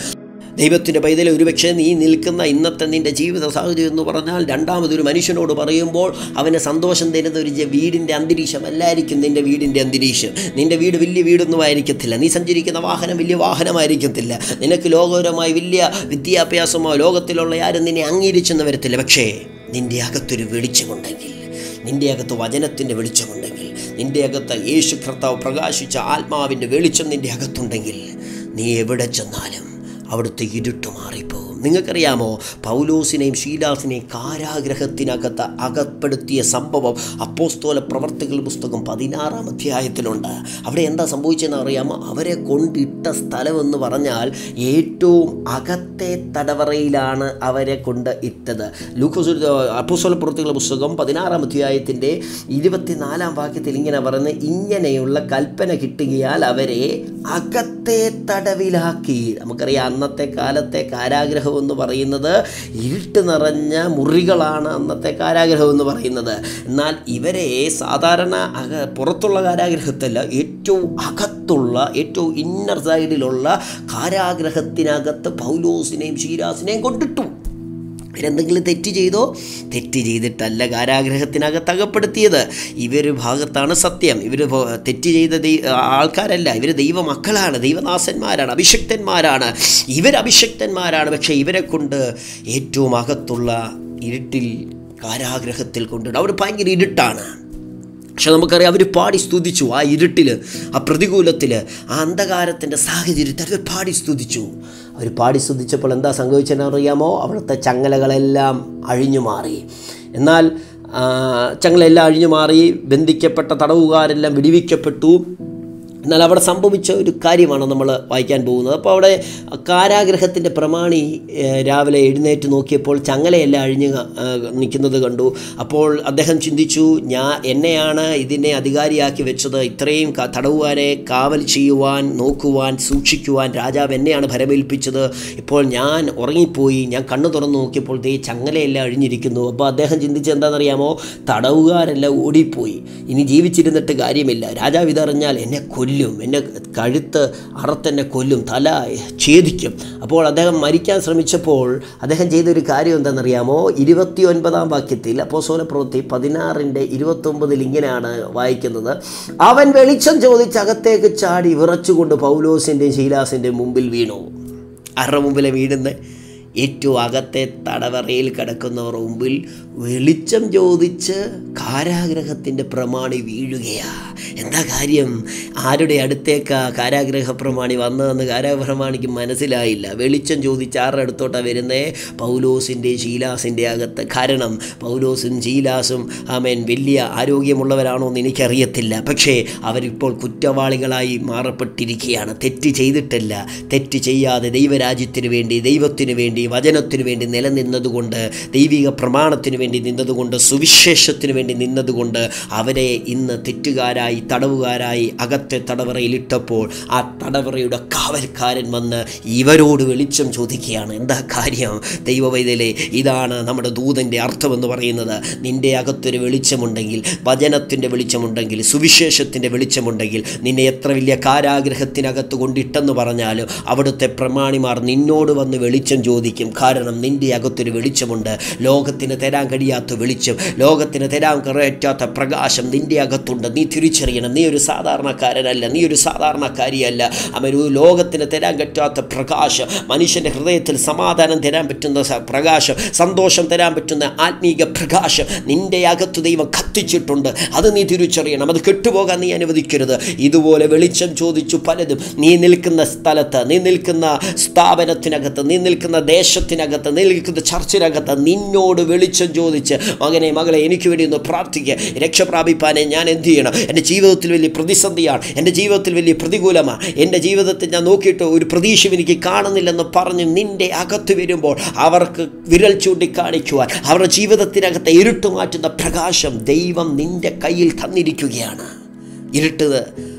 ദൈവത്തിൻ്റെ പൈതൽ ഒരുപക്ഷെ നീ നിൽക്കുന്ന ഇന്നത്തെ നിൻ്റെ ജീവിത സാഹചര്യം എന്ന് പറഞ്ഞാൽ രണ്ടാമതൊരു മനുഷ്യനോട് പറയുമ്പോൾ അവന് സന്തോഷം തരുന്ന ഒരു ജ- വീടിൻ്റെ അന്തരീക്ഷമല്ലായിരിക്കും നിൻ്റെ വീടിൻ്റെ അന്തരീക്ഷം നിൻ്റെ വീട് വലിയ വീടൊന്നും ആയിരിക്കത്തില്ല നീ സഞ്ചരിക്കുന്ന വാഹനം വലിയ വാഹനമായിരിക്കത്തില്ല നിനക്ക് ലോകപരമായി വലിയ വിദ്യാഭ്യാസമോ ലോകത്തിലുള്ള ആരും നിന്നെ അംഗീകരിച്ചെന്ന് വരത്തില്ല പക്ഷേ നിൻ്റെ അകത്തൊരു വെളിച്ചമുണ്ടെങ്കിൽ നിൻ്റെ അകത്ത് വചനത്തിൻ്റെ വെളിച്ചമുണ്ടെങ്കിൽ നിൻ്റെ അകത്ത് യേശു കർത്താവ് പ്രകാശിച്ച ആത്മാവിൻ്റെ വെളിച്ചം നിൻ്റെ അകത്തുണ്ടെങ്കിൽ നീ എവിടെ ചെന്നാലും അവിടുത്തെ ഇരുട്ട് മാറിപ്പോകും നിങ്ങൾക്കറിയാമോ പൗലോസിനെയും ശീലാസിനെയും കാരാഗ്രഹത്തിനകത്ത് അകപ്പെടുത്തിയ സംഭവം അപ്പോസ്തോല പ്രവർത്തികൾ പുസ്തകം പതിനാറാം അധ്യായത്തിലുണ്ട് അവിടെ എന്താ സംഭവിച്ചതെന്ന് അറിയാമോ അവരെ കൊണ്ടിട്ട സ്ഥലമെന്ന് പറഞ്ഞാൽ ഏറ്റവും അകത്തെ തടവറയിലാണ് അവരെ കൊണ്ട് ഇട്ടത് ലൂക്കോസ് അപ്പോസ്തോല പ്രവർത്തികളുടെ പുസ്തകം പതിനാറാം അധ്യായത്തിൻ്റെ ഇരുപത്തിനാലാം വാക്യത്തിൽ ഇങ്ങനെ പറയുന്നത് ഇങ്ങനെയുള്ള കൽപ്പന കിട്ടുകയാൽ അവരെ അകത്തെ തടവിലാക്കി നമുക്കറിയാം അന്നത്തെ കാലത്തെ കാരാഗ്രഹം എന്ന് പറയുന്നത് ഇരുട്ട് നിറഞ്ഞ മുറികളാണ് അന്നത്തെ കാരാഗ്രഹം എന്ന് പറയുന്നത് എന്നാൽ ഇവരെ സാധാരണ അക പുറത്തുള്ള കാരാഗ്രഹത്തല്ല ഏറ്റവും അകത്തുള്ള ഏറ്റവും ഇന്നർ സൈഡിലുള്ള കാരാഗ്രഹത്തിനകത്ത് പൗലോസിനെയും ഷീരാസിനെയും കൊണ്ടിട്ടു ഇവരെന്തെങ്കിലും തെറ്റ് ചെയ്തോ തെറ്റ് ചെയ്തിട്ടല്ല കാരാഗ്രഹത്തിനകത്ത് അകപ്പെടുത്തിയത് ഇവർ ഭാഗത്താണ് സത്യം ഇവർ തെറ്റ് ചെയ്ത ദൈ- ആൾക്കാരല്ല ഇവർ ദൈവമക്കളാണ് ദൈവദാസന്മാരാണ് അഭിഷക്തന്മാരാണ് ഇവർ അഭിഷക്തന്മാരാണ് പക്ഷേ ഇവരെ കൊണ്ട് ഏറ്റവും അകത്തുള്ള ഇരുട്ടിൽ കാരാഗ്രഹത്തിൽ കൊണ്ടിടും അവർ ഭയങ്കര ഇരുട്ടാണ് പക്ഷെ നമുക്കറിയാം അവർ പാടി സ്തുതിച്ചു ആ ഇരുട്ടിൽ ആ പ്രതികൂലത്തിൽ ആ അന്ധകാരത്തിൻ്റെ സാഹചര്യത്തിൽ അവർ പാടി സ്തുതിച്ചു അവർ പാടി സ്തുതിച്ചപ്പോൾ എന്താ സംഭവിച്ചതെന്ന് അറിയാമോ അവിടുത്തെ ചങ്ങലകളെല്ലാം അഴിഞ്ഞു മാറി എന്നാൽ ആ, ചങ്ങലെല്ലാം അഴിഞ്ഞു മാറി ബന്ധിക്കപ്പെട്ട തടവുകാരെല്ലാം വിടിവിക്കപ്പെട്ടു എന്നാൽ അവിടെ സംഭവിച്ച ഒരു കാര്യമാണ് നമ്മൾ വായിക്കാൻ പോകുന്നത് അപ്പോൾ അവിടെ കാരാഗ്രഹത്തിൻ്റെ പ്രമാണി ഏഹ്, രാവിലെ എഴുന്നേറ്റ് നോക്കിയപ്പോൾ ചങ്ങലയെല്ലാം അഴിഞ്ഞ് ഏഹ്, നിൽക്കുന്നത് കണ്ടു അപ്പോൾ അദ്ദേഹം ചിന്തിച്ചു ഞാൻ എന്നെയാണ് ഇതിനെ അധികാരിയാക്കി വെച്ചത് ഇത്രയും ക- തടവുകാരെ കാവൽ ചെയ്യുവാൻ നോക്കുവാൻ സൂക്ഷിക്കുവാൻ രാജാവ് എന്നെയാണ് ഭരമേൽപ്പിച്ചത് ഇപ്പോൾ ഞാൻ ഉറങ്ങിപ്പോയി ഞാൻ കണ്ണു തുറന്ന് നോക്കിയപ്പോൾ ദേ ചങ്ങലയെല്ലാം അഴിഞ്ഞിരിക്കുന്നു അപ്പോൾ അദ്ദേഹം ചിന്തിച്ചത് എന്താണെന്നറിയാമോ തടവുകാരെല്ലാം ഓടിപ്പോയി ഇനി ജീവിച്ചിരുന്നിട്ട് കാര്യമില്ല രാജാവ് ഇതറിഞ്ഞാൽ എന്നെ കൊല്ലും എന്നെ കഴുത്ത് അറുത്തെന്നെ കൊല്ലും തല ഛേദിക്കും അപ്പോൾ അദ്ദേഹം മരിക്കാൻ ശ്രമിച്ചപ്പോൾ അദ്ദേഹം ചെയ്തൊരു കാര്യം എന്താണെന്നറിയാമോ ഇരുപത്തി ഒൻപതാം വാക്യത്തിൽ അപ്പോസോല പ്രവൃത്തി പതിനാറിൻ്റെ ഇരുപത്തൊമ്പതിൽ ഇങ്ങനെയാണ് വായിക്കുന്നത് അവൻ വെളിച്ചം ചോദിച്ച് അകത്തേക്ക് ചാടി വിറച്ചുകൊണ്ട് പൗലോസിൻ്റെയും ശീലാസിൻ്റെയും മുമ്പിൽ വീണു ആരുടെ മുമ്പിലെ വീടുന്നത് ഏറ്റവും അകത്തെ തടവറയിൽ കിടക്കുന്നവർ മുമ്പിൽ വെളിച്ചം ചോദിച്ച് കാരാഗ്രഹത്തിൻ്റെ പ്രമാണി വീഴുകയാ എന്താ കാര്യം ആരുടെ അടുത്തേക്കാ കാരാഗ്രഹ പ്രമാണി വന്നതെന്ന് കാരാഗ്രഹ പ്രമാണിക്ക് മനസ്സിലായില്ല വെളിച്ചം ചോദിച്ച് ആരുടെ അടുത്തോട്ടാണ് വരുന്നേ പൗലോസിൻ്റെ ശീലാസിൻ്റെ അകത്ത് കാരണം പൗലോസും ശീലാസും ആമേൻ വലിയ ആരോഗ്യമുള്ളവരാണോ എന്ന് എനിക്കറിയത്തില്ല പക്ഷേ അവരിപ്പോൾ കുറ്റവാളികളായി മാറപ്പെട്ടിരിക്കുകയാണ് തെറ്റ് ചെയ്തിട്ടില്ല തെറ്റ് ചെയ്യാതെ ദൈവരാജ്യത്തിന് വേണ്ടി ദൈവത്തിന് വേണ്ടി വചനത്തിന് വേണ്ടി നിലനിന്നതുകൊണ്ട് ദൈവിക പ്രമാണത്തിന് വേണ്ടി നിന്നതുകൊണ്ട് സുവിശേഷത്തിന് വേണ്ടി നിന്നതുകൊണ്ട് അവരെ ഇന്ന് തെറ്റുകാരായി തടവുകാരായി അകത്തെ തടവറയിൽ ഇട്ടപ്പോൾ ആ തടവറയുടെ കാവൽക്കാരൻ വന്ന് ഇവരോട് വെളിച്ചം ചോദിക്കുകയാണ് എന്താ കാര്യം ദൈവവൈദ്യലെ ഇതാണ് നമ്മുടെ ദൂതൻ്റെ അർത്ഥമെന്ന് പറയുന്നത് നിൻ്റെ അകത്തൊരു വെളിച്ചമുണ്ടെങ്കിൽ വചനത്തിൻ്റെ വെളിച്ചമുണ്ടെങ്കിൽ സുവിശേഷത്തിൻ്റെ വെളിച്ചമുണ്ടെങ്കിൽ നിന്നെ എത്ര വലിയ കാരാഗ്രഹത്തിനകത്ത് കൊണ്ടിട്ടെന്ന് പറഞ്ഞാലും അവിടുത്തെ പ്രമാണിമാർ നിന്നോട് വന്ന് വെളിച്ചം ചോദിക്കും കാരണം നിൻ്റെ അകത്തൊരു വെളിച്ചമുണ്ട് ലോകത്തിന് തരാൻ കഴിയാത്ത വെളിച്ചം ലോകത്തിന് തരാൻ കഴിയാത്ത പ്രകാശം നിൻ്റെ അകത്തുണ്ട് നീ തിരിച്ചറിയണം നീ ഒരു സാധാരണക്കാരനല്ല നീ ഒരു സാധാരണക്കാരിയല്ല അവൻ ഒരു ലോകത്തിന് തരാൻ പറ്റാത്ത പ്രകാശം മനുഷ്യൻ്റെ ഹൃദയത്തിൽ സമാധാനം തരാൻ പറ്റുന്ന സ- പ്രകാശം സന്തോഷം തരാൻ പറ്റുന്ന ആത്മീക പ്രകാശം നിൻ്റെ അകത്ത് ദൈവം കത്തിച്ചിട്ടുണ്ട് അത് നീ തിരിച്ചറിയണം അത് കെട്ടുപോകാൻ നീ അനുവദിക്കരുത് ഇതുപോലെ വെളിച്ചം ചോദിച്ചു പലതും നീ നിൽക്കുന്ന സ്ഥലത്ത് നീ നിൽക്കുന്ന സ്ഥാപനത്തിനകത്ത് നീ നിൽക്കുന്ന ദേശത്തിനകത്ത് നീ നിൽക്കുന്ന ചർച്ചിനകത്ത് നിന്നോട് വെളിച്ചം ചോദിച്ച് മകനെ മകളെ എനിക്ക് വേണ്ടി ഒന്ന് പ്രാർത്ഥിക്കുക രക്ഷപ്രാപിപ്പാനെ ഞാൻ എന്ത് ചെയ്യണം എൻ്റെ ജീവിതത്തിൽ വലിയ പ്രതിസന്ധിയാണ് എൻ്റെ ജീവിതത്തിൽ വലിയ പ്രതികൂലമാണ് എൻ്റെ ജീവിതത്തിൽ ഞാൻ നോക്കിയിട്ട് ഒരു പ്രതീക്ഷ എനിക്ക് കാണുന്നില്ലെന്ന് പറഞ്ഞ് നിൻ്റെ അകത്ത് വരുമ്പോൾ അവർക്ക് വിരൽ ചൂണ്ടിക്കാണിക്കുവാൻ അവരുടെ ജീവിതത്തിനകത്തെ ഇരുട്ട് മാറ്റുന്ന പ്രകാശം ദൈവം നിൻ്റെ കയ്യിൽ തന്നിരിക്കുകയാണ് ഇരുട്ട്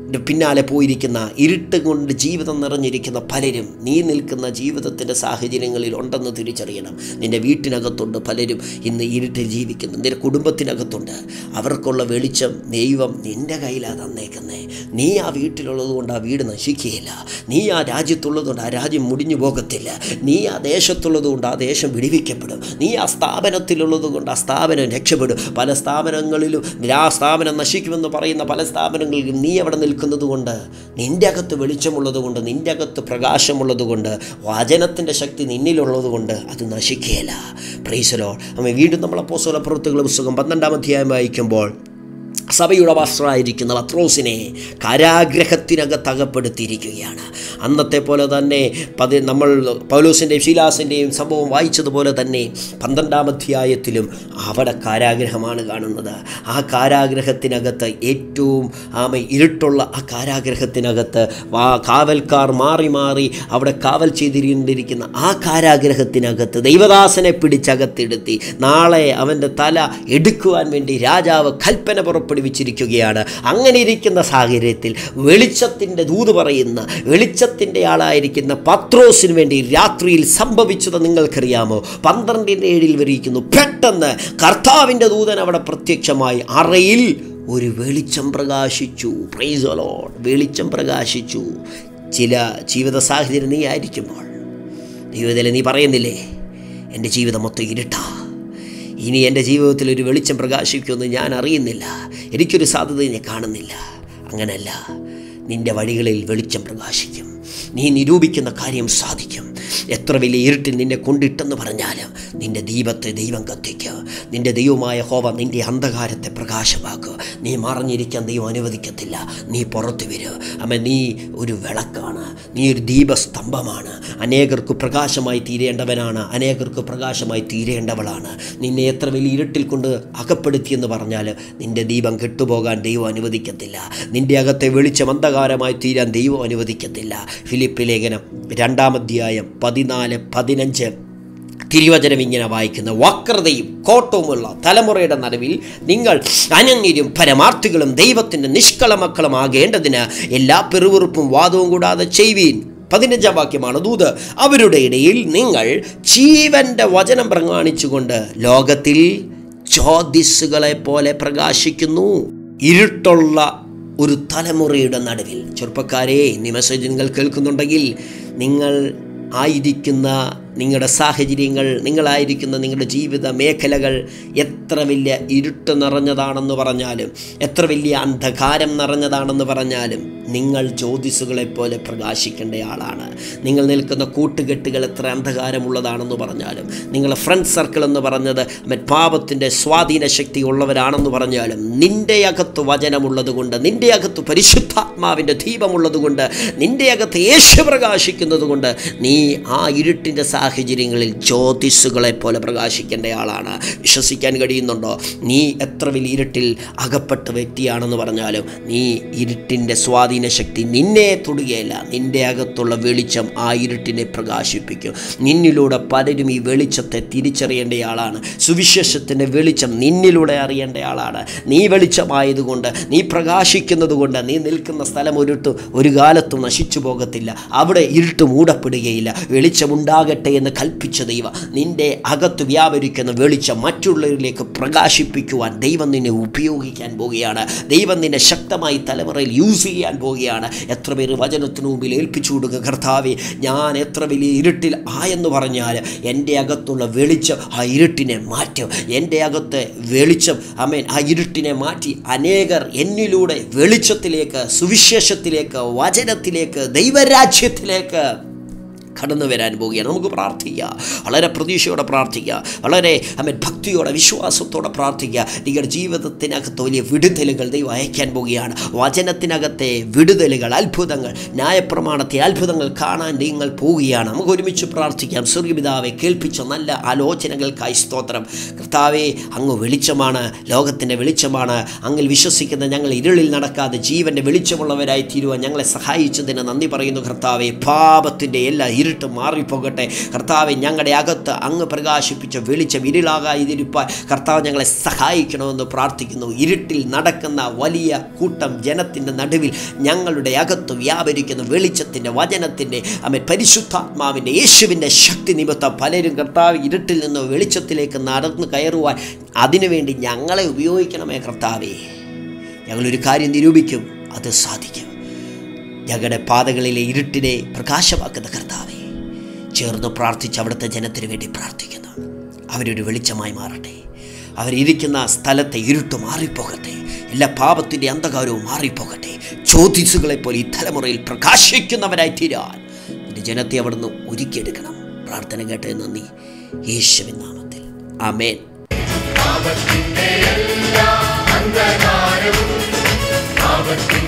പിന്നാലെ പോയിരിക്കുന്ന ഇരുട്ട് കൊണ്ട് ജീവിതം നിറഞ്ഞിരിക്കുന്ന പലരും നീ നിൽക്കുന്ന ജീവിതത്തിൻ്റെ സാഹചര്യങ്ങളിൽ ഉണ്ടെന്ന് തിരിച്ചറിയണം നിൻ്റെ വീട്ടിനകത്തുണ്ട് പലരും ഇന്ന് ഇരുട്ടിൽ ജീവിക്കുന്നു നിൻ്റെ കുടുംബത്തിനകത്തുണ്ട് അവർക്കുള്ള വെളിച്ചം ദൈവം നിൻ്റെ കയ്യിലാണ് തന്നേക്കുന്നത് നീ ആ വീട്ടിലുള്ളത് കൊണ്ട് ആ വീട് നശിക്കുകയില്ല നീ ആ രാജ്യത്തുള്ളത് കൊണ്ട് ആ രാജ്യം മുടിഞ്ഞു പോകത്തില്ല നീ ആ ദേശത്തുള്ളത് കൊണ്ട് ആ ദേശം വിടിവിക്കപ്പെടും നീ ആ സ്ഥാപനത്തിലുള്ളത് കൊണ്ട് ആ സ്ഥാപനം രക്ഷപ്പെടും പല സ്ഥാപനങ്ങളിലും ആ സ്ഥാപനം നശിക്കുമെന്ന് പറയുന്ന പല സ്ഥാപനങ്ങളിലും നീ അവിടെ നിൽക്കുന്നത് കൊണ്ട് നിൻ്റെ അകത്ത് വെളിച്ചമുള്ളത് കൊണ്ട് നിൻ്റെ അകത്ത് പ്രകാശമുള്ളത് കൊണ്ട് വചനത്തിൻ്റെ ശക്തി നിന്നിലുള്ളത് കൊണ്ട് അത് നശിക്കുകയില്ല പ്രൈസലോ അമ്മ വീണ്ടും നമ്മളെ പോസ്തല പ്രവൃത്തികളുടെ പുസ്തകം പന്ത്രണ്ടാം അധ്യായം വായിക്കുമ്പോൾ സഭയുടെ പാസ്റ്ററായിരിക്കുന്ന പത്രോസിനെ കാരാഗ്രഹത്തിനകത്ത് അകപ്പെടുത്തിയിരിക്കുകയാണ് അന്നത്തെ പോലെ തന്നെ പതി നമ്മൾ പൗലോസിൻ്റെയും ശീലാസിൻ്റെയും സംഭവം വായിച്ചതുപോലെ തന്നെ പന്ത്രണ്ടാം അധ്യായത്തിലും അവിടെ കാരാഗ്രഹമാണ് കാണുന്നത് ആ കാരാഗ്രഹത്തിനകത്ത് ഏറ്റവും ആമ ഇരുട്ടുള്ള ആ കാരാഗ്രഹത്തിനകത്ത് വാ കാവൽക്കാർ മാറി മാറി അവിടെ കാവൽ ചെയ്തിരിക്കുന്ന ആ കാരാഗ്രഹത്തിനകത്ത് ദൈവദാസനെ പിടിച്ചകത്തിടുത്തി നാളെ അവൻ്റെ തല എടുക്കുവാൻ വേണ്ടി രാജാവ് കൽപ്പന പുറപ്പെടുവിച്ചിരിക്കുകയാണ് അങ്ങനെ ഇരിക്കുന്ന സാഹചര്യത്തിൽ വെളിച്ചത്തിൻ്റെ ദൂത് പറയുന്ന വെളിച്ചത്തിൻ്റെ ആളായിരിക്കുന്ന പത്രോസിന് വേണ്ടി രാത്രിയിൽ സംഭവിച്ചത് നിങ്ങൾക്കറിയാമോ പന്ത്രണ്ടിൻ്റെ ഏഴിൽ വരിക്കുന്നു പെട്ടെന്ന് കർത്താവിൻ്റെ ദൂതൻ അവിടെ പ്രത്യക്ഷമായി അറയിൽ ഒരു വെളിച്ചം പ്രകാശിച്ചു പ്രൈസോലോഡ് വെളിച്ചം പ്രകാശിച്ചു ചില ജീവിത സാഹചര്യം നീ ആയിരിക്കുമ്പോൾ ജീവിതത്തിൽ നീ പറയുന്നില്ലേ എൻ്റെ ജീവിതം മൊത്തം ഇരുട്ടാ ഇനി എൻ്റെ ജീവിതത്തിൽ ഒരു വെളിച്ചം പ്രകാശിക്കുമെന്ന് ഞാൻ അറിയുന്നില്ല എനിക്കൊരു സാധ്യത ഞാൻ കാണുന്നില്ല അങ്ങനല്ല നിൻ്റെ വഴികളിൽ വെളിച്ചം പ്രകാശിക്കും നീ നിരൂപിക്കുന്ന കാര്യം സാധിക്കും എത്ര വലിയ ഇരുട്ടിൽ നിന്നെ കൊണ്ടിട്ടെന്ന് പറഞ്ഞാലും നിൻ്റെ ദീപത്തെ ദൈവം കത്തിക്കുക നിൻ്റെ ദൈവമായ ഹോവ നിൻ്റെ അന്ധകാരത്തെ പ്രകാശമാക്കുക നീ മറഞ്ഞിരിക്കാൻ ദൈവം അനുവദിക്കത്തില്ല നീ പുറത്തു വരിക അമ്മ നീ ഒരു വിളക്കാണ് നീ ഒരു ദീപസ്തംഭമാണ് അനേകർക്ക് പ്രകാശമായി തീരേണ്ടവനാണ് അനേകർക്ക് പ്രകാശമായി തീരേണ്ടവളാണ് നിന്നെ എത്ര വലിയ ഇരുട്ടിൽ കൊണ്ട് അകപ്പെടുത്തിയെന്ന് പറഞ്ഞാൽ നിൻ്റെ ദീപം കെട്ടുപോകാൻ ദൈവം അനുവദിക്കത്തില്ല നിൻ്റെ അകത്തെ വെളിച്ചം അന്ധകാരമായി തീരാൻ ദൈവം അനുവദിക്കത്തില്ല ഫിലിപ്പ് ലേഖനം രണ്ടാം അധ്യായം പതിനാല് പതിനഞ്ച് തിരുവചനം ഇങ്ങനെ വായിക്കുന്ന വക്രതയും കോട്ടവുമുള്ള തലമുറയുടെ നടുവിൽ നിങ്ങൾ അനന്യരും പരമാർത്ഥികളും ദൈവത്തിൻ്റെ നിഷ്കളമക്കളുമാകേണ്ടതിന് എല്ലാ പെറുവെറുപ്പും വാദവും കൂടാതെ ചെയ്യുവീൻ പതിനഞ്ചാം വാക്യമാണ് ദൂത് അവരുടെ ഇടയിൽ നിങ്ങൾ ജീവന്റെ വചനം പ്രമാണിച്ചുകൊണ്ട് ലോകത്തിൽ ജ്യോതിസ്സുകളെ പോലെ പ്രകാശിക്കുന്നു ഇരുട്ടുള്ള ഒരു തലമുറയുടെ നടുവിൽ ചെറുപ്പക്കാരെ ഈ മെസ്സേജ് നിങ്ങൾ കേൾക്കുന്നുണ്ടെങ്കിൽ നിങ്ങൾ ആയിരിക്കുന്ന നിങ്ങളുടെ സാഹചര്യങ്ങൾ നിങ്ങളായിരിക്കുന്ന നിങ്ങളുടെ ജീവിത മേഖലകൾ എത്ര വലിയ ഇരുട്ട് നിറഞ്ഞതാണെന്ന് പറഞ്ഞാലും എത്ര വലിയ അന്ധകാരം നിറഞ്ഞതാണെന്ന് പറഞ്ഞാലും നിങ്ങൾ ജ്യോതിസുകളെപ്പോലെ പ്രകാശിക്കേണ്ട ആളാണ് നിങ്ങൾ നിൽക്കുന്ന കൂട്ടുകെട്ടുകൾ എത്ര അന്ധകാരമുള്ളതാണെന്ന് പറഞ്ഞാലും നിങ്ങളുടെ ഫ്രണ്ട് സർക്കിൾ എന്ന് പറഞ്ഞത് മറ്റ് പാപത്തിൻ്റെ സ്വാധീന ശക്തി ഉള്ളവരാണെന്ന് പറഞ്ഞാലും നിൻ്റെ അകത്ത് വചനമുള്ളത് കൊണ്ട് നിൻ്റെ അകത്ത് പരിശുദ്ധാത്മാവിൻ്റെ ദീപമുള്ളത് കൊണ്ട് നിൻ്റെ അകത്ത് യേശു പ്രകാശിക്കുന്നത് കൊണ്ട് നീ ആ ഇരുട്ടിൻ്റെ സാഹചര്യങ്ങളിൽ ജ്യോതിസുകളെ പോലെ പ്രകാശിക്കേണ്ട ആളാണ് വിശ്വസിക്കാൻ കഴിയുന്നുണ്ടോ നീ എത്ര വലിയ ഇരുട്ടിൽ അകപ്പെട്ട വ്യക്തിയാണെന്ന് പറഞ്ഞാലും നീ ഇരുട്ടിൻ്റെ സ്വാധീന ശക്തി നിന്നെ തൊടുകയില്ല നിൻ്റെ അകത്തുള്ള വെളിച്ചം ആ ഇരുട്ടിനെ പ്രകാശിപ്പിക്കും നിന്നിലൂടെ പലരും ഈ വെളിച്ചത്തെ തിരിച്ചറിയേണ്ടയാളാണ് സുവിശേഷത്തിൻ്റെ വെളിച്ചം നിന്നിലൂടെ അറിയേണ്ട ആളാണ് നീ വെളിച്ചമായതുകൊണ്ട് നീ പ്രകാശിക്കുന്നത് കൊണ്ട് നീ നിൽക്കുന്ന സ്ഥലം ഒരിട്ട് ഒരു കാലത്തും നശിച്ചു പോകത്തില്ല അവിടെ ഇരുട്ട് മൂടപ്പെടുകയില്ല വെളിച്ചമുണ്ടാകട്ടെ എന്ന് കൽപ്പിച്ച ദൈവം നിൻ്റെ അകത്ത് വ്യാപരിക്കുന്ന വെളിച്ചം മറ്റുള്ളവരിലേക്ക് പ്രകാശിപ്പിക്കുവാൻ ദൈവം നിന്നെ ഉപയോഗിക്കാൻ പോവുകയാണ് ദൈവം നിന്നെ ശക്തമായി തലമുറയിൽ യൂസ് ചെയ്യാൻ പോവുകയാണ് എത്ര പേര് വചനത്തിനു മുമ്പിൽ ഏൽപ്പിച്ചു കൊടുക്കുക കർത്താവെ ഞാൻ എത്ര വലിയ ഇരുട്ടിൽ ആയെന്ന് പറഞ്ഞാൽ എൻ്റെ അകത്തുള്ള വെളിച്ചം ആ ഇരുട്ടിനെ മാറ്റും എൻ്റെ അകത്ത് വെളിച്ചം അമേൻ ആ ഇരുട്ടിനെ മാറ്റി അനേകർ എന്നിലൂടെ വെളിച്ചത്തിലേക്ക് സുവിശേഷത്തിലേക്ക് വചനത്തിലേക്ക് ദൈവരാജ്യത്തിലേക്ക് കടന്നു വരാൻ പോവുകയാണ് നമുക്ക് പ്രാർത്ഥിക്കുക വളരെ പ്രതീക്ഷയോടെ പ്രാർത്ഥിക്കുക വളരെ അമ്മൻ ഭക്തിയോടെ വിശ്വാസത്തോടെ പ്രാർത്ഥിക്കുക നിങ്ങളുടെ ജീവിതത്തിനകത്ത് വലിയ വിടുതലുകൾ ദൈവം അയക്കാൻ പോവുകയാണ് വചനത്തിനകത്തെ വിടുതലുകൾ അത്ഭുതങ്ങൾ ന്യായപ്രമാണത്തെ അത്ഭുതങ്ങൾ കാണാൻ നിങ്ങൾ പോവുകയാണ് നമുക്ക് ഒരുമിച്ച് പ്രാർത്ഥിക്കാം സ്വർഗപിതാവെ കേൾപ്പിച്ച നല്ല ആലോചനകൾക്കായി സ്തോത്രം കർത്താവെ അങ്ങ് വെളിച്ചമാണ് ലോകത്തിൻ്റെ വെളിച്ചമാണ് അങ്ങിൽ വിശ്വസിക്കുന്ന ഞങ്ങൾ ഇരുളിൽ നടക്കാതെ ജീവൻ്റെ വെളിച്ചമുള്ളവരായി തീരുവാൻ ഞങ്ങളെ സഹായിച്ചതിന് നന്ദി പറയുന്നു കർത്താവെ പാപത്തിൻ്റെ എല്ലാ ഇരുട്ട് ഇരുട്ട് മാറിപ്പോകട്ടെ കർത്താവ് ഞങ്ങളുടെ അകത്ത് അങ്ങ് പ്രകാശിപ്പിച്ച വെളിച്ചം ഇരുളാകാതിരിപ്പാൻ കർത്താവ് ഞങ്ങളെ സഹായിക്കണമെന്ന് പ്രാർത്ഥിക്കുന്നു ഇരുട്ടിൽ നടക്കുന്ന വലിയ കൂട്ടം ജനത്തിൻ്റെ നടുവിൽ ഞങ്ങളുടെ അകത്ത് വ്യാപരിക്കുന്ന വെളിച്ചത്തിൻ്റെ വചനത്തിൻ്റെ അമ്മ പരിശുദ്ധാത്മാവിൻ്റെ യേശുവിൻ്റെ ശക്തി നിമിത്തം പലരും കർത്താവ് ഇരുട്ടിൽ നിന്ന് വെളിച്ചത്തിലേക്ക് നടന്നു കയറുവാൻ അതിനുവേണ്ടി ഞങ്ങളെ ഉപയോഗിക്കണമേ കർത്താവേ ഞങ്ങളൊരു കാര്യം നിരൂപിക്കും അത് സാധിക്കും ഞങ്ങളുടെ പാതകളിലെ ഇരുട്ടിനെ പ്രകാശമാക്കുന്ന കർത്താവെ ചേർന്ന് പ്രാർത്ഥിച്ച് അവിടുത്തെ ജനത്തിന് വേണ്ടി പ്രാർത്ഥിക്കുന്നു അവരൊരു വെളിച്ചമായി മാറട്ടെ അവരിയ്ക്കുന്ന സ്ഥലത്തെ ഇരുട്ട് മാറിപ്പോകട്ടെ എല്ലാ പാപത്തിൻ്റെ അന്ധകാരവും മാറിപ്പോകട്ടെ ജ്യോതിസുകളെ പോലെ ഈ തലമുറയിൽ പ്രകാശിക്കുന്നവരായി തീരാൻ എൻ്റെ ജനത്തെ അവിടുന്ന് ഒരുക്കിയെടുക്കണം പ്രാർത്ഥന കേട്ടേ നന്ദി യേശുവിൻ നാമത്തിൽ ആമേൻ പാപത്തിന്റെ എല്ലാ അന്ധകാരവും പാപത്തിന്റെ